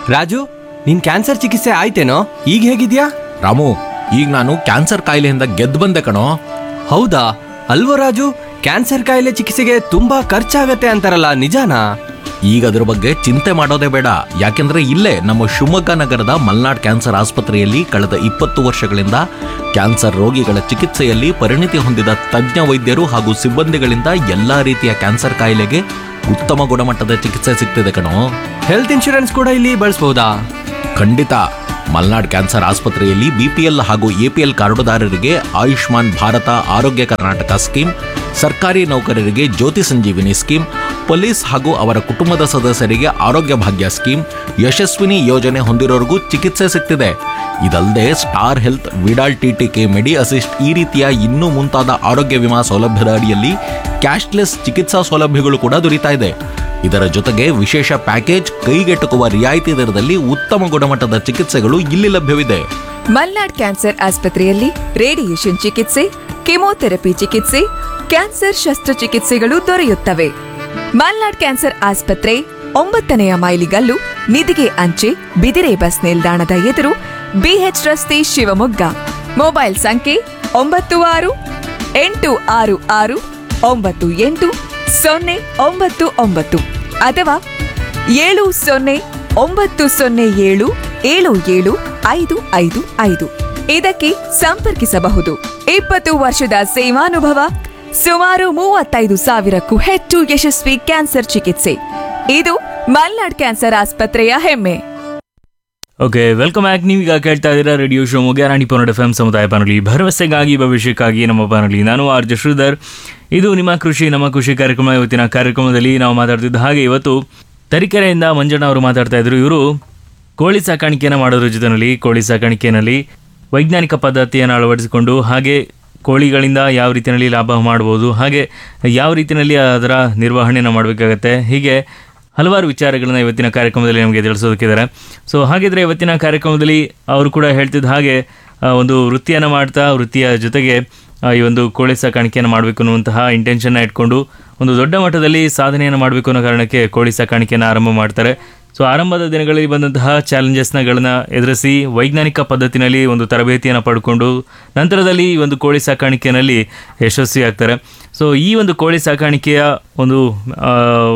ರಾಜು ನಿನ್ ಕ್ಯಾನ್ಸರ್ ಚಿಕಿತ್ಸೆ ಆಯ್ತೇನೋ ಈಗ ಹೇಗಿದ್ಯಾ ರಾಮು ಈಗ ನಾನು ಕ್ಯಾನ್ಸರ್ ಕಾಯಿಲೆಯಿಂದ ಗೆದ್ದು ಬಂದೆ ಕಣೋ ಹೌದಾ ಅಲ್ವೋ ರಾಜು ಕ್ಯಾನ್ಸರ್ ಕಾಯಿಲೆ ಚಿಕಿತ್ಸೆಗೆ ತುಂಬಾ ಖರ್ಚಾಗತ್ತೆ ಅಂತಾರಲ್ಲ ನಿಜಾನಾ ಈಗ ಅದ್ರ ಬಗ್ಗೆ ಚಿಂತೆ ಮಾಡೋದೇ ಬೇಡ ಯಾಕೆಂದ್ರೆ ಇಲ್ಲೇ ನಮ್ಮ ಶಿವಮೊಗ್ಗ ನಗರದ ಮಲ್ನಾಡ್ ಕ್ಯಾನ್ಸರ್ ಆಸ್ಪತ್ರೆಯಲ್ಲಿ ಕಳೆದ ಇಪ್ಪತ್ತು ವರ್ಷಗಳಿಂದ ಕ್ಯಾನ್ಸರ್ ರೋಗಿಗಳ ಚಿಕಿತ್ಸೆಯಲ್ಲಿ ಪರಿಣಿತಿ ಹೊಂದಿದ ತಜ್ಞ ವೈದ್ಯರು ಹಾಗೂ ಸಿಬ್ಬಂದಿಗಳಿಂದ ಎಲ್ಲಾ ರೀತಿಯ ಕ್ಯಾನ್ಸರ್ ಕಾಯಿಲೆಗೆ ಉತ್ತಮ ಗುಣಮಟ್ಟದ ಚಿಕಿತ್ಸೆ ಸಿಗ್ತಿದೆ ಕಣೋ ಹೆಲ್ತ್ ಇನ್ಶೂರೆನ್ಸ್ ಕೂಡ ಇಲ್ಲಿ ಬಳಸ್ಬೋದಾ ಖಂಡಿತ ಮಲ್ನಾಡ್ ಕ್ಯಾನ್ಸರ್ ಆಸ್ಪತ್ರೆಯಲ್ಲಿ ಬಿಪಿಎಲ್ ಹಾಗೂ ಎಪಿಎಲ್ ಕಾರ್ಡುದಾರರಿಗೆ ಆಯುಷ್ಮಾನ್ ಭಾರತ ಆರೋಗ್ಯ ಕರ್ನಾಟಕ ಸ್ಕೀಮ್ ಸರ್ಕಾರಿ ನೌಕರರಿಗೆ ಜ್ಯೋತಿ ಸಂಜೀವಿನಿ ಸ್ಕೀಮ್ ಪೊಲೀಸ್ ಹಾಗೂ ಅವರ ಕುಟುಂಬದ ಸದಸ್ಯರಿಗೆ ಆರೋಗ್ಯ ಭಾಗ್ಯ ಸ್ಕೀಮ್ ಯಶಸ್ವಿನಿ ಯೋಜನೆ ಹೊಂದಿರೋರಿಗೂ ಚಿಕಿತ್ಸೆ ಸಿಗ್ತಿದೆ ಇದಲ್ಲದೆ Star Health Vidal TTK Medi Assist ಈ ರೀತಿಯ ಇನ್ನೂ ಮುಂತಾದ ಆರೋಗ್ಯ ವಿಮಾ ಸೌಲಭ್ಯದ ಅಡಿಯಲ್ಲಿ ಕ್ಯಾಶ್ಲೆಸ್ ಚಿಕಿತ್ಸಾ ಸೌಲಭ್ಯಗಳು ಕೂಡ ದೊರೀತಾ ಇದೆ ಇದರ ಜೊತೆಗೆ ವಿಶೇಷ ಪ್ಯಾಕೇಜ್ ಕೈಗೆಟುಕುವ ರಿಯಾಯಿತಿ ದರದಲ್ಲಿ ಉತ್ತಮ ಗುಣಮಟ್ಟದ ಚಿಕಿತ್ಸೆಗಳು ಇಲ್ಲಿ ಲಭ್ಯವಿದೆ ಮಲ್ನಾಡ್ ಕ್ಯಾನ್ಸರ್ ಆಸ್ಪತ್ರೆಯಲ್ಲಿ ರೇಡಿಯೇಷನ್ ಚಿಕಿತ್ಸೆ ಕೆಮೊಥೆರಪಿ ಚಿಕಿತ್ಸೆ ಕ್ಯಾನ್ಸರ್ ಶಸ್ತ್ರಚಿಕಿತ್ಸೆಗಳು ದೊರೆಯುತ್ತವೆ ಮಲ್ನಾಡ್ ಕ್ಯಾನ್ಸರ್ ಆಸ್ಪತ್ರೆ ಒಂಬತ್ತನೆಯ ಮೈಲಿಗಲ್ಲು ನಿಧಿಗೆ ಅಂಚೆ ಬಿದಿರೆ ಬಸ್ ನಿಲ್ದಾಣದ ಎದುರು ಬಿಎಚ್ ರಸ್ತೆ ಶಿವಮೊಗ್ಗ ಮೊಬೈಲ್ ಸಂಖ್ಯೆ ಒಂಬತ್ತು ಆರು ಎಂಟು ಆರು ಆರು ಒಂಬತ್ತು ಎಂಟು ಸೊನ್ನೆ ಒಂಬತ್ತು ಒಂಬತ್ತು ಅಥವಾ ಏಳು ಸೊನ್ನೆ ಒಂಬತ್ತು ಸೊನ್ನೆ ಏಳು ಏಳು ಏಳು ಐದು ಐದು ಐದು ಇದಕ್ಕೆ ಸಂಪರ್ಕಿಸಬಹುದು ಇಪ್ಪತ್ತು ವರ್ಷದ ಸೇವಾನುಭವ ಸುಮಾರು ಮೂವತ್ತೈದು ಸಾವಿರಕ್ಕೂ ಹೆಚ್ಚು ಯಶಸ್ವಿ ಕ್ಯಾನ್ಸರ್ ಚಿಕಿತ್ಸೆ ಇದು ಮಲ್ನಾಡ್ ಕ್ಯಾನ್ಸರ್ ಆಸ್ಪತ್ರೆಯ ಹೆಮ್ಮೆ ಓಕೆ ವೆಲ್ಕಮ್ ಬ್ಯಾಕ್ ನೀವೀಗ ಕೇಳ್ತಾ ಇದ್ದೀರಾ ರೇಡಿಯೋ ಶಿವಮೊಗ್ಗ ರಾಣಿ ಪನ್ನಡ ಎಫ್ ಎಂ ಸಮುದಾಯ ಬಾನುಲಿ ಭರವಸೆಗಾಗಿ ಭವಿಷ್ಯಕ್ಕಾಗಿ ನಮ್ಮ ಬಾನುಲಿ ನಾನು ಆರ್ ಜೆ ಶ್ರೀಧರ್ ಇದು ನಿಮ್ಮ ಕೃಷಿ ನಮ್ಮ ಕೃಷಿ ಕಾರ್ಯಕ್ರಮ ಇವತ್ತಿನ ಕಾರ್ಯಕ್ರಮದಲ್ಲಿ ನಾವು ಮಾತಾಡ್ತಿದ್ದ ಹಾಗೆ ಇವತ್ತು ತರೀಕೆರೆಯಿಂದ ಮಂಜಣ್ಣ ಅವರು ಮಾತಾಡ್ತಾ ಇದ್ರು ಇವರು ಕೋಳಿ ಸಾಕಾಣಿಕೆಯನ್ನು ಮಾಡೋದ್ರ ಜೊತೆಯಲ್ಲಿ ಕೋಳಿ ಸಾಕಾಣಿಕೆಯಲ್ಲಿ ವೈಜ್ಞಾನಿಕ ಪದ್ಧತಿಯನ್ನು ಅಳವಡಿಸಿಕೊಂಡು ಹಾಗೆ ಕೋಳಿಗಳಿಂದ ಯಾವ ರೀತಿಯಲ್ಲಿ ಲಾಭ ಮಾಡ್ಬೋದು ಹಾಗೆ ಯಾವ ರೀತಿಯಲ್ಲಿ ಅದರ ನಿರ್ವಹಣೆಯನ್ನು ಮಾಡಬೇಕಾಗತ್ತೆ ಹೀಗೆ ಹಲವಾರು ವಿಚಾರಗಳನ್ನ ಇವತ್ತಿನ ಕಾರ್ಯಕ್ರಮದಲ್ಲಿ ನಮಗೆ ತಿಳಿಸೋದಕ್ಕಿದ್ದಾರೆ ಸೊ ಹಾಗಿದ್ರೆ ಇವತ್ತಿನ ಕಾರ್ಯಕ್ರಮದಲ್ಲಿ ಅವರು ಕೂಡ ಹೇಳ್ತಿದ್ದ ಹಾಗೆ ಆ, ಒಂದು ವೃತ್ತಿಯನ್ನು ಮಾಡ್ತಾ ವೃತ್ತಿಯ ಜೊತೆಗೆ ಆ, ಈ ಒಂದು ಕೋಳಿ ಸಾಕಾಣಿಕೆಯನ್ನು ಮಾಡಬೇಕು ಅನ್ನುವಂತಹ ಇಂಟೆನ್ಷನ್ನ ಇಟ್ಕೊಂಡು ಒಂದು ದೊಡ್ಡ ಮಟ್ಟದಲ್ಲಿ ಸಾಧನೆಯನ್ನು ಮಾಡಬೇಕು ಅನ್ನೋ ಕಾರಣಕ್ಕೆ ಕೋಳಿ ಸಾಕಾಣಿಕೆಯನ್ನು ಆರಂಭ ಮಾಡ್ತಾರೆ ಸೊ ಆರಂಭದ ದಿನಗಳಲ್ಲಿ ಬಂದಂತಹ ಚಾಲೆಂಜಸ್ನಗಳನ್ನ ಎದುರಿಸಿ ವೈಜ್ಞಾನಿಕ ಪದ್ಧತಿನಲ್ಲಿ ಒಂದು ತರಬೇತಿಯನ್ನು ಪಡ್ಕೊಂಡು ನಂತರದಲ್ಲಿ ಈ ಒಂದು ಕೋಳಿ ಸಾಕಾಣಿಕೆಯಲ್ಲಿ ಯಶಸ್ವಿ ಆಗ್ತಾರೆ ಸೊ ಈ ಒಂದು ಕೋಳಿ ಸಾಕಾಣಿಕೆಯ ಒಂದು ಆ,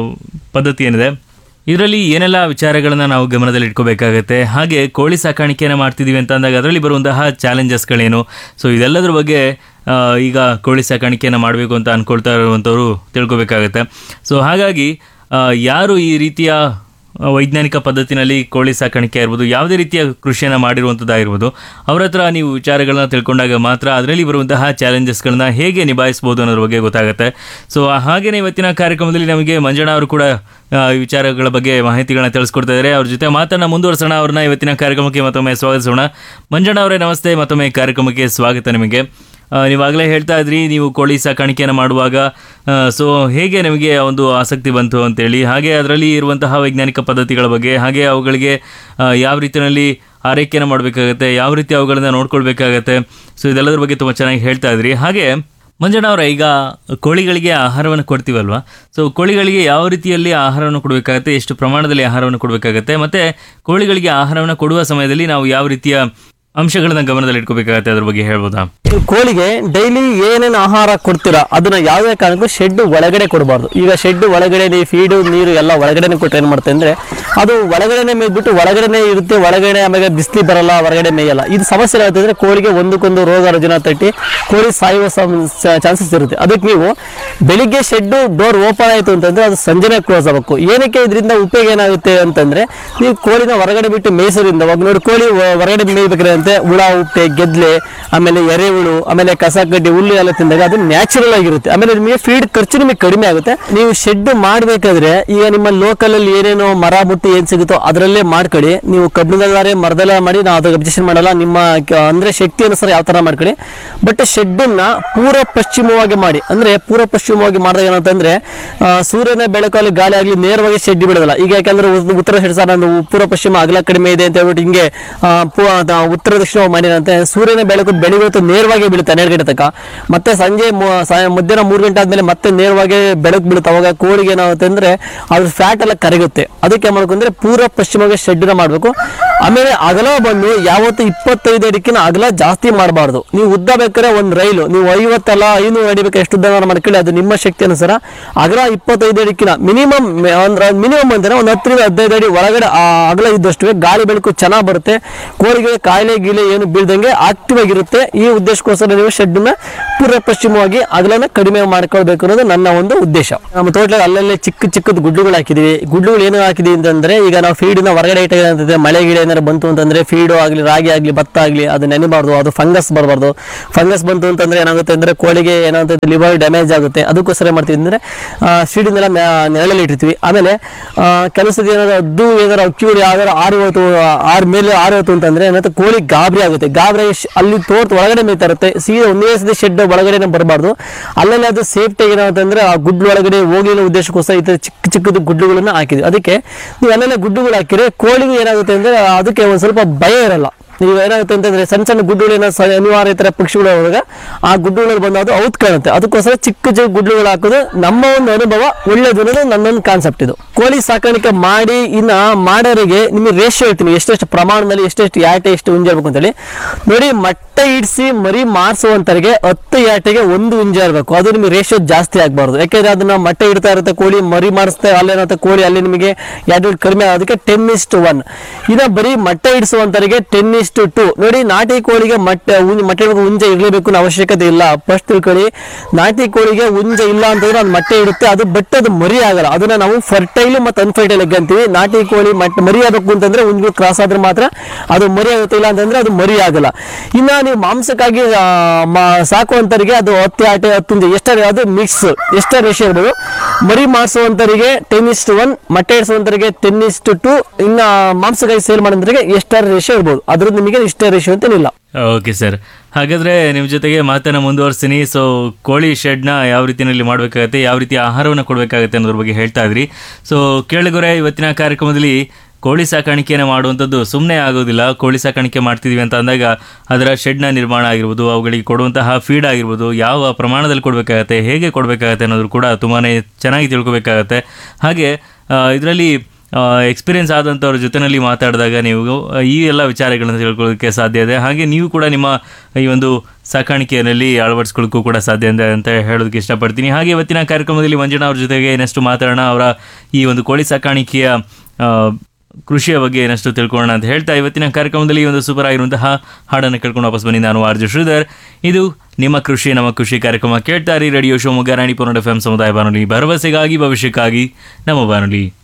ಪದ್ಧತಿ ಏನಿದೆ ಇದರಲ್ಲಿ ಏನೆಲ್ಲ ವಿಚಾರಗಳನ್ನು ನಾವು ಗಮನದಲ್ಲಿ ಇಟ್ಕೋಬೇಕಾಗತ್ತೆ ಹಾಗೆ ಕೋಳಿ ಸಾಕಾಣಿಕೆಯನ್ನು ಮಾಡ್ತಿದ್ದೀವಿ ಅಂತ ಅಂದಾಗ ಅದರಲ್ಲಿ ಬರುವಂತಹ ಚಾಲೆಂಜಸ್ಗಳೇನು ಸೊ ಇದೆಲ್ಲದರ ಬಗ್ಗೆ ಆ, ಈಗ ಕೋಳಿ ಸಾಕಾಣಿಕೆಯನ್ನು ಮಾಡಬೇಕು ಅಂತ ಅಂದ್ಕೊಳ್ತಾ ಇರುವಂಥವ್ರು ತಿಳ್ಕೊಬೇಕಾಗತ್ತೆ ಸೊ ಹಾಗಾಗಿ ಆ, ಯಾರು ಈ ರೀತಿಯ ಆ, ವೈಜ್ಞಾನಿಕ ಪದ್ಧತಿನಲ್ಲಿ ಕೋಳಿ ಸಾಕಾಣಿಕೆ ಇರ್ಬೋದು ಯಾವುದೇ ರೀತಿಯ ಕೃಷಿಯನ್ನು ಮಾಡಿರುವಂಥದ್ದಾಗಿರ್ಬೋದು ಅವ್ರ ಹತ್ರ ನೀವು ವಿಚಾರಗಳನ್ನ ತಿಳ್ಕೊಂಡಾಗ ಮಾತ್ರ ಅದರಲ್ಲಿ ಬರುವಂತಹ ಚಾಲೆಂಜಸ್ಗಳನ್ನ ಹೇಗೆ ನಿಭಾಯಿಸ್ಬೋದು ಅನ್ನೋದ್ರ ಬಗ್ಗೆ ಗೊತ್ತಾಗುತ್ತೆ ಸೊ ಹಾಗೆಯೇ ಇವತ್ತಿನ ಕಾರ್ಯಕ್ರಮದಲ್ಲಿ ನಮಗೆ ಮಂಜಣ್ಣ ಅವರು ಕೂಡ ಆ, ಈ ವಿಚಾರಗಳ ಬಗ್ಗೆ ಮಾಹಿತಿಗಳನ್ನ ತಿಳಿಸ್ಕೊಡ್ತಾ ಇದ್ದಾರೆ ಅವ್ರ ಜೊತೆ ಮಾತನ್ನ ಮುಂದುವರಿಸೋಣ ಅವ್ರನ್ನ ಇವತ್ತಿನ ಕಾರ್ಯಕ್ರಮಕ್ಕೆ ಮತ್ತೊಮ್ಮೆ ಸ್ವಾಗತಿಸೋಣ ಮಂಜಣ್ಣ ಅವರೇ ನಮಸ್ತೆ ಮತ್ತೊಮ್ಮೆ ಕಾರ್ಯಕ್ರಮಕ್ಕೆ ಸ್ವಾಗತ ನಿಮಗೆ ಆ, ನೀವಾಗಲೇ ಹೇಳ್ತಾ ಇದ್ರಿ ನೀವು ಕೋಳಿ ಸಾಕಾಣಿಕೆಯನ್ನು ಮಾಡುವಾಗ ಸೊ ಹೇಗೆ ನಿಮಗೆ ಆ ಒಂದು ಆಸಕ್ತಿ ಬಂತು ಅಂತೇಳಿ ಹಾಗೆ ಅದರಲ್ಲಿ ಇರುವಂತಹ ವೈಜ್ಞಾನಿಕ ಪದ್ಧತಿಗಳ ಬಗ್ಗೆ ಹಾಗೆ ಅವುಗಳಿಗೆ ಆ, ಯಾವ ರೀತಿಯಲ್ಲಿ ಆರೈಕೆಯನ್ನು ಮಾಡಬೇಕಾಗತ್ತೆ ಯಾವ ರೀತಿ ಅವುಗಳನ್ನ ನೋಡ್ಕೊಳ್ಬೇಕಾಗತ್ತೆ ಸೊ ಇದೆಲ್ಲದರ ಬಗ್ಗೆ ತುಂಬ ಚೆನ್ನಾಗಿ ಹೇಳ್ತಾ ಇದ್ರಿ ಹಾಗೆ ಮಂಜಣ್ಣ ಅವರ ಈಗ ಕೋಳಿಗಳಿಗೆ ಆಹಾರವನ್ನು ಕೊಡ್ತೀವಲ್ವಾ ಸೊ ಕೋಳಿಗಳಿಗೆ ಯಾವ ರೀತಿಯಲ್ಲಿ ಆಹಾರವನ್ನು ಕೊಡಬೇಕಾಗತ್ತೆ ಎಷ್ಟು ಪ್ರಮಾಣದಲ್ಲಿ ಆಹಾರವನ್ನು ಕೊಡಬೇಕಾಗತ್ತೆ ಮತ್ತೆ ಕೋಳಿಗಳಿಗೆ ಆಹಾರವನ್ನು ಕೊಡುವ ಸಮಯದಲ್ಲಿ ನಾವು ಯಾವ ರೀತಿಯ ಅಂಶಗಳನ್ನ ಗಮನದಲ್ಲಿ ಇಟ್ಕೋಬೇಕಾಗತ್ತೆ ಅದ್ರ ಬಗ್ಗೆ ಹೇಳ್ಬೋದಾ ಕೋಳಿಗೆ ಡೈಲಿ ಏನೇನು ಆಹಾರ ಕೊಡ್ತೀರಾ ಅದನ್ನ ಯಾವುದೇ ಕಾರಣಕ್ಕೂ ಶೆಡ್ ಒಳಗಡೆ ಕೊಡಬಾರ್ದು ಈಗ ಶೆಡ್ ಒಳಗಡೆ ಫೀಡು ನೀರು ಎಲ್ಲ ಒಳಗಡೆನೆ ಕೊಟ್ಟರೆ ಏನು ಮಾಡುತ್ತೆ ಅಂದ್ರೆ ಅದು ಒಳಗಡೆನೆ ಮೇಯ್ಬಿಟ್ಟು ಒಳಗಡೆನೆ ಇರುತ್ತೆ ಒಳಗಡೆ ಆಮೇಲೆ ಬಿಸಿಲಿ ಬರಲ್ಲ ಹೊರಗಡೆ ಮೇಯಲ್ಲ ಇದು ಸಮಸ್ಯೆ ಏನಾಗುತ್ತೆ ಅಂದ್ರೆ ಕೋಳಿಗೆ ಒಂದಕ್ಕೊಂದು ರೋಗ ರುಜಿನ ತಟ್ಟಿ ಕೋಳಿ ಸಾಯುವ ಚಾನ್ಸಸ್ ಇರುತ್ತೆ ಅದಕ್ಕೆ ನೀವು ಬೆಳಿಗ್ಗೆ ಶೆಡ್ ಡೋರ್ ಓಪನ್ ಆಯಿತು ಅಂತಂದ್ರೆ ಅದು ಸಂಜೆನೆ ಕ್ಲೋಸ್ ಆಗಬೇಕು ಏನಕ್ಕೆ ಇದರಿಂದ ಉಪಯೋಗ ಏನಾಗುತ್ತೆ ಅಂತಂದ್ರೆ ನೀವು ಕೋಳಿನ ಹೊರಗಡೆ ಬಿಟ್ಟು ಮೇಯ್ಸೋದ್ರಿಂದ ಇವಾಗ ನೋಡಿ ಕೋಳಿ ಹೊ- ಹೊರಗಡೆ ಮೇಯ್ಬೇಕಾದ್ರೆ ಹುಳ ಉಪ್ಪೆ ಗೆದ್ಲೆ ಆಮೇಲೆ ಎರೆಹುಳು ಆಮೇಲೆ ಕಸ ಕಡ್ಡಿ ಹುಲ್ಲು ಎಲ್ಲ ತಿಂದಾಗ ಅದು ನ್ಯಾಚುರಲ್ ಆಗಿರುತ್ತೆ ಆಮೇಲೆ ನಿಮಗೆ ಫೀಡ್ ಖರ್ಚು ನಿಮಗೆ ಕಡಿಮೆ ಆಗುತ್ತೆ ನೀವು ಶೆಡ್ ಮಾಡಬೇಕಾದ್ರೆ ಈಗ ನಿಮ್ಮ ಲೋಕಲ್ ಅಲ್ಲಿ ಏನೇನೋ ಮರ ಮುಟ್ಟಿ ಏನ್ ಸಿಗುತ್ತೋ ಅದರಲ್ಲೇ ಮಾಡ್ಕೊಳ್ಳಿ ನೀವು ಕಬ್ಬಿಣದಲ್ಲಾರೆ ಮರದಲ್ಲ ಮಾಡಿ ನಾವು ಅದಕ್ಕೆ ಅಬ್ಜೆಕ್ಷನ್ ಮಾಡಲ್ಲ ನಿಮ್ಮ ಕ- ಅಂದ್ರೆ ಶಕ್ತಿ ಅನುಸಾರ ಯಾವ ತರ ಮಾಡ್ಕೊಳ್ಳಿ ಬಟ್ ಶೆಡ್ಡನ್ನ ಪೂರ್ವ ಪಶ್ಚಿಮವಾಗಿ ಮಾಡಿ ಅಂದ್ರೆ ಪೂರ್ವ ಪಶ್ಚಿಮವಾಗಿ ಮಾಡಿದಾಗ ಏನಂತಂದ್ರೆ ಆ, ಸೂರ್ಯನ ಬೆಳಕಲ್ಲಿ ಗಾಳಿ ಆಗಲಿ ನೇರವಾಗಿ ಶೆಡ್ ಬಿಡೋದಿಲ್ಲ ಈಗ ಯಾಕಂದ್ರೆ ಉ- ಉತ್ತರ ಸೈಡ್ ಸರ್ ನಾನು ಪೂರ್ವ ಪಶ್ಚಿಮ ಅಗಲ ಕಡಿಮೆ ಇದೆ ಅಂತ ಹೇಳ್ಬಿಟ್ಟು ಹಿಂಗೆ ಆ, ಪೂ- ಆ, ಉತ್ತರ ಉತ್ತರ ದಕ್ಷಿಣ ಮಾಡಿದಂತೆ ಸೂರ್ಯನ ಬೆಳಕು ಬೆಳಿಗ್ಗೆ ಹೊತ್ತು ನೇರವಾಗಿ ಬೀಳುತ್ತೆ ಹನ್ನೆರಡು ಗಂಟೆ ತನಕ ಮತ್ತೆ ಸಂಜೆ ಮು- ಸಾಯ- ಮಧ್ಯಾಹ್ನ ಮೂರು ಗಂಟೆ ಆದ್ಮೇಲೆ ಮತ್ತೆ ನೇರವಾಗಿ ಬೆಳಕು ಬೀಳುತ್ತೆ ಅವಾಗ ಕೋಳಿಗೆ ಏನಾಗುತ್ತೆ ಅಂದ್ರೆ ಅದ್ರ ಫ್ಯಾಟ್ ಎಲ್ಲ ಕರಗುತ್ತೆ ಅದಕ್ಕೆ ಏನ್ ಮಾಡ್ಬೇಕು ಅಂದ್ರೆ ಪೂರ್ವ ಪಶ್ಚಿಮಕ್ಕೆ ಶೆಡ್ನ ಮಾಡಬೇಕು ಆಮೇಲೆ ಅಗಲ ಬಂದು ಯಾವತ್ತು ಇಪ್ಪತ್ತೈದು ಅಡಿಕಿನ ಅಗಲ ಜಾಸ್ತಿ ಮಾಡಬಾರ್ದು ನೀವು ಉದ್ದ ಬೇಕಾದ್ರೆ ಒಂದು ರೈಲು ನೀವು ಐವತ್ತಲ್ಲ ಐನೂರು ಅಡಿ ಬೇಕಾದ್ರೆ ಎಷ್ಟು ಉದ್ದ ಮಾಡ್ಕೊಳ್ಳಿ ಅದು ನಿಮ್ಮ ಶಕ್ತಿ ಅನುಸಾರ ಅಗಲ ಇಪ್ಪತ್ತೈದು ಅಡಿಕಿನ ಮಿನಿಮಮ್ ಅಂದ್ರೆ ಮಿನಿಮಮ್ ಅಂದ್ರೆ ಒಂದು ಹತ್ತರಿಂದ ಹದಿನೈದು ಅಡಿ ಒಳಗಡೆ ಆ ಅಗಲ ಇದ್ದಷ್ಟು ಗಾಳಿ ಬೆಳಕು ಚೆನ್ನಾಗಿ ಬರುತ್ತೆ ಕೋಳಿಗೆ ಕಾಯಿಲೆ ಗೀಲೆ ಏನು ಬೀಳ್ದಂಗೆ ಆಕ್ಟಿವ್ ಆಗಿರುತ್ತೆ ಈ ಉದ್ದೇಶಕ್ಕೋಸ್ಕರ ನೀವು ಶೆಡ್ನ ಪೂರ್ವ ಪಶ್ಚಿಮವಾಗಿ ಅಗಲನ ಕಡಿಮೆ ಮಾಡ್ಕೊಳ್ಬೇಕು ಅನ್ನೋದು ನನ್ನ ಒಂದು ಉದ್ದೇಶ ನಮ್ಮ ತೋಟದಲ್ಲಿ ಅಲ್ಲಲ್ಲೇ ಚಿಕ್ಕ ಚಿಕ್ಕದ ಗುಡ್ಡುಗಳು ಹಾಕಿದೀವಿ ಗುಡ್ಡುಗಳು ಏನು ಹಾಕಿದೀವಿ ಅಂತಂದ್ರೆ ಈಗ ನಾವು ಫೀಡಿನ ಹೊರಗಡೆ ಇಟ್ಟಾಗ ಅಂತಂದ್ರೆ ಮಳೆ ಗಿಡ ಏನಾದ್ರು ಬಂತು ಅಂತಂದ್ರೆ ಫೀಡು ಆಗಲಿ ರಾಗಿ ಆಗಲಿ ಭತ್ತ ಆಗಲಿ ಅದು ನೆನೆಬಾರ್ದು ಅದು ಫಂಗಸ್ ಬರಬಾರ್ದು ಫಂಗಸ್ ಬಂತು ಅಂತಂದ್ರೆ ಏನಾಗುತ್ತೆ ಅಂದ್ರೆ ಕೋಳಿಗೆ ಏನಾಗುತ್ತೆ ಲಿವರ್ ಡ್ಯಾಮೇಜ್ ಆಗುತ್ತೆ ಅದಕ್ಕೋಸ್ಕರ ಏನ್ ಮಾಡ್ತೀವಿ ಅಂದ್ರೆ ಫೀಡಿನೆಲ್ಲ ನೆರಳಲ್ಲಿ ಇಟ್ಟಿರ್ತೀವಿ ಆಮೇಲೆ ಆ, ಕೆಲವು ಸತಿ ಏನಾದ್ರು ಅದು ಏನಾದ್ರು ಅಕ್ಯೂರ್ ಯಾವ್ದಾರು ಆರು ಹೊತ್ತು ಆರು ಮೇಲೆ ಆರು ಹೊತ್ತು ಅಂತಂದ್ರೆ ಏನಾಗುತ್ತೆ ಕೋಳಿ ಗಾಬರಿ ಆಗುತ್ತೆ ಗಾಬರಿ ಆಗಿ ಶ್- ಅಲ್ಲಿ ತೋಟ ಒಳಗಡೆ ಮೇಯ್ತಾ ಇರುತ್ತೆ ಸೀದಾ ಒಂದೇ ಸತಿ ಶೆಡ್ ಒಳಗಡೆ ಬರಬಾರ್ದು ಅಲ್ಲಲ್ಲಿ ಅದು ಸೇಫ್ಟಿಯಾಗಿ ಏನಾಗುತ್ತೆ ಅಂದ್ರೆ ಆ ಗುಡ್ಲು ಒಳಗಡೆ ಹೋಗ್ಲಿಲ್ಲ ಉದ್ದೇಶಕ್ಕೋಸ್ಕರ ಈ ತರ ಚಿಕ್ಕ ಚಿಕ್ಕದು ಗುಡ್ಡುಗಳನ್ನ ಹಾಕಿದ್ವಿ ಅದಕ್ಕೆ ನೀವು ಅಲ್ಲೆಲ್ಲ ಗುಡ್ಡುಗಳು ಹಾಕಿದ್ರೆ ಕೋಳಿಗೆ ಏನಾಗುತ್ತೆ ಅಂದ್ರೆ ಅದಕ್ಕೆ ಒಂದು ಸ್ವಲ್ಪ ಭಯ ಇರಲ್ಲ ನೀವು ಏನಾಗುತ್ತೆ ಅಂತಂದ್ರೆ ಸಣ್ಣ ಸಣ್ಣ ಗುಡ್ಡುಗಳು ಏನೋ ಸ- ಅನಿವಾರ್ಯ ತರ ಪಕ್ಷಿಗಳು ಹೋದಾಗ ಆ ಗುಡ್ಡುಗಳಲ್ಲಿ ಬಂದು ಅದು ಔತ್ ಕಾಣುತ್ತೆ ಅದಕ್ಕೋಸ್ಕರ ಚಿಕ್ಕ ಚಿಕ್ಕ ಗುಡ್ಡುಗಳು ಹಾಕೋದು ನಮ್ಮ ಒಂದು ಅನುಭವ ಒಳ್ಳೇದು ಅನ್ನೋದು ನನ್ನೊಂದು ಕಾನ್ಸೆಪ್ಟ್ ಇದು ಕೋಳಿ ಸಾಕಾಣಿಕೆ ಮಾಡಿ ಇನ್ನ ಮಾಡೋರಿಗೆ ನಿಮಗೆ ರೇಷಿಯೋ ಹೇಳ್ತೀನಿ ಎಷ್ಟೆಷ್ಟು ಪ್ರಮಾಣದಲ್ಲಿ ಎಷ್ಟೆಷ್ಟು ಯಾಟೆ ಎಷ್ಟು ಹುಂಜ ಇರ್ಬೇಕು ಅಂತೇಳಿ ನೋಡಿ ಮೊಟ್ಟೆ ಇಡಿಸಿ ಮರಿ ಮಾರಿಸುವಂತರಿಗೆ ಹತ್ತು ಯಾಟೆಗೆ ಒಂದು ಹುಂಜ ಇರಬೇಕು ಅದು ನಿಮಗೆ ರೇಷಿಯೋ ಜಾಸ್ತಿ ಆಗಬಾರ್ದು ಯಾಕೆಂದ್ರೆ ಅದನ್ನ ಮೊಟ್ಟೆ ಇಡ್ತಾ ಇರುತ್ತೆ ಕೋಳಿ ಮರಿ ಮಾರಿಸ್ತಾ ಅಲ್ಲೇನಾಗುತ್ತೆ ಕೋಳಿ ಅಲ್ಲಿ ನಿಮಗೆ ಎರಡು ಕಡಿಮೆ ಆಗೋದಕ್ಕೆ ಟೆನ್ ಇಸ್ಟ್ ಒನ್ ಇನ್ನ ಬರೀ ಮೊಟ್ಟೆ ಇಡಿಸುವಂತರಿಗೆ ಟೆನ್ ಇಸ್ಟ್ ಟು ನೋಡಿ ನಾಟಿ ಕೋಳಿಗೆ ಮೊಟ್ಟೆ ಹುಂ- ಮೊಟ್ಟೆ ಇಡ್ಬೇಕು, ಹುಂಜ ಇರಲೇಬೇಕು ಅನ್ನೋ ಅವಶ್ಯಕತೆ ಇಲ್ಲ ಫಸ್ಟ್ ತಿಳ್ಕೊಳ್ಳಿ ನಾಟಿ ಕೋಳಿಗೆ ಹುಂಜ ಇಲ್ಲ ಅಂತಂದ್ರೆ ಅದು ಮೊಟ್ಟೆ ಇಡುತ್ತೆ ಅದು ಬಟ್ ಅದು ಮರಿ ಆಗಲ್ಲ ಅದನ್ನ ನಾವು ಫರ್ಟೈಲ್ ಮತ್ತು ಅನ್ಫರ್ಟೈಲ್ ಎಗ್ ಅಂತೀವಿ ನಾಟಿ ಕೋಳಿ ಮೊಟ್ಟೆ ಮರಿ ಆಗಬೇಕು ಅಂತಂದ್ರೆ ಹುಂಜಗಳು ಕ್ರಾಸ್ ಆದ್ರೆ ಮಾತ್ರ ಅದು ಮರಿ ಆಗುತ್ತೆ ಇಲ್ಲ ಅಂತಂದ್ರೆ ಅದು ಮರಿ ಆಗಲ್ಲ ಇನ್ನ ನೀವು ಮಾಂಸಕ್ಕಾಗಿ ಆ, ಮ- ಸಾಕುವಂತರಿಗೆ ಅದು ಹತ್ತು ಆಟೆ ಹತ್ತು ಎಷ್ಟರ ಅದು ಮಿಕ್ಸ್ ಎಷ್ಟರ ರೇಷಿಯೋ ಇರ್ಬೋದು ಮರಿ ಮಾಡಿಸುವಂತರಿಗೆ ಟೆನ್ ಇಸ್ಟ್ ಒನ್ ಮೊಟ್ಟೆ ಇಡಿಸುವಂತರಿಗೆ ಟೆನ್ ಇಸ್ಟ್ ಟು ಇನ್ನ ಮಾಂಸಕ್ಕಾಗಿ ಸೇಲ್ ಮಾಡೋಂತರಿಗೆ ಎಷ್ಟರ ರೇಷಿಯೋ ಇರ್ಬೋದು ಅದ್ರದ್ದು ನಿಮಗೆ ಇಷ್ಟ ರೇಷಿಯೋ ಅಂತೇನಿಲ್ಲ ಓಕೆ ಸರ್ ಹಾಗಾದ್ರೆ ನಿಮ್ಮ ಜೊತೆಗೆ ಮಾತನ್ನ ಮುಂದುವರಿಸ್ತೀನಿ ಸೊ ಕೋಳಿ ಶೆಡ್ನ ಯಾವ ರೀತಿಯಲ್ಲಿ ಮಾಡಬೇಕಾಗತ್ತೆ ಯಾವ ರೀತಿ ಆಹಾರವನ್ನು ಕೊಡಬೇಕಾಗತ್ತೆ ಅನ್ನೋದ್ರ ಬಗ್ಗೆ ಹೇಳ್ತಾ ಇದ್ರಿ ಸೊ ಕೇಳಿಗೊರೆ ಇವತ್ತಿನ ಕಾರ್ಯಕ್ರಮದಲ್ಲಿ ಕೋಳಿ ಸಾಕಾಣಿಕೆಯನ್ನು ಮಾಡುವಂಥದ್ದು ಸುಮ್ಮನೆ ಆಗೋದಿಲ್ಲ ಕೋಳಿ ಸಾಕಾಣಿಕೆ ಮಾಡ್ತಿದೀವಿ ಅಂತ ಅಂದಾಗ ಅದರ ಶೆಡ್ನ ನಿರ್ಮಾಣ ಆಗಿರ್ಬೋದು ಅವುಗಳಿಗೆ ಕೊಡುವಂತಹ ಫೀಡ್ ಆಗಿರ್ಬೋದು ಯಾವ ಪ್ರಮಾಣದಲ್ಲಿ ಕೊಡಬೇಕಾಗತ್ತೆ ಹೇಗೆ ಕೊಡಬೇಕಾಗತ್ತೆ ಅನ್ನೋದು ಕೂಡ ತುಂಬಾ ಚೆನ್ನಾಗಿ ತಿಳ್ಕೊಬೇಕಾಗತ್ತೆ ಹಾಗೆ ಇದರಲ್ಲಿ ಎಕ್ಸ್ಪೀರಿಯನ್ಸ್ ಆದಂಥವ್ರ ಜೊತೆನಲ್ಲಿ ಮಾತಾಡಿದಾಗ ನೀವು ಈ ಎಲ್ಲ ವಿಚಾರಗಳನ್ನು ತಿಳ್ಕೊಳ್ಳೋದಕ್ಕೆ ಸಾಧ್ಯ ಇದೆ ಹಾಗೆ ನೀವು ಕೂಡ ನಿಮ್ಮ ಈ ಒಂದು ಸಾಕಾಣಿಕೆಯಲ್ಲಿ ಅಳವಡಿಸ್ಕೊಳ್ಳೋಕ್ಕೂ ಕೂಡ ಸಾಧ್ಯ ಇದೆ ಅಂತ ಹೇಳೋದಕ್ಕೆ ಇಷ್ಟಪಡ್ತೀನಿ ಹಾಗೆ ಇವತ್ತಿನ ಕಾರ್ಯಕ್ರಮದಲ್ಲಿ ಮಂಜಣ್ಣ ಅವ್ರ ಜೊತೆಗೆ ಇನ್ನಷ್ಟು ಮಾತಾಡೋಣ ಅವರ ಈ ಒಂದು ಕೋಳಿ ಸಾಕಾಣಿಕೆಯ ಆ, ಕೃಷಿಯ ಬಗ್ಗೆ ಏನಷ್ಟು ತಿಳ್ಕೊಳ್ಳೋಣ ಅಂತ ಹೇಳ್ತಾ ಇವತ್ತಿನ ಕಾರ್ಯಕ್ರಮದಲ್ಲಿ ಈ ಒಂದು ಸೂಪರ್ ಆಗಿರುವಂತಹ ಹಾಡನ್ನು ಕೇಳ್ಕೊಂಡು ವಾಪಸ್ ಬನ್ನಿ ನಾನು ಆರ್ಜು ಶ್ರೀಧರ್ ಇದು ನಿಮ್ಮ ಕೃಷಿ ನಮ್ಮ ಕೃಷಿ ಕಾರ್ಯಕ್ರಮ ಕೇಳ್ತಾ ಇರಿ radio Shivamogga Ranipura F M ಸಮುದಾಯ ಬಾನುಲಿ ಭರವಸೆಗಾಗಿ ಭವಿಷ್ಯಕ್ಕಾಗಿ ನಮ್ಮ ಬಾನುಲಿ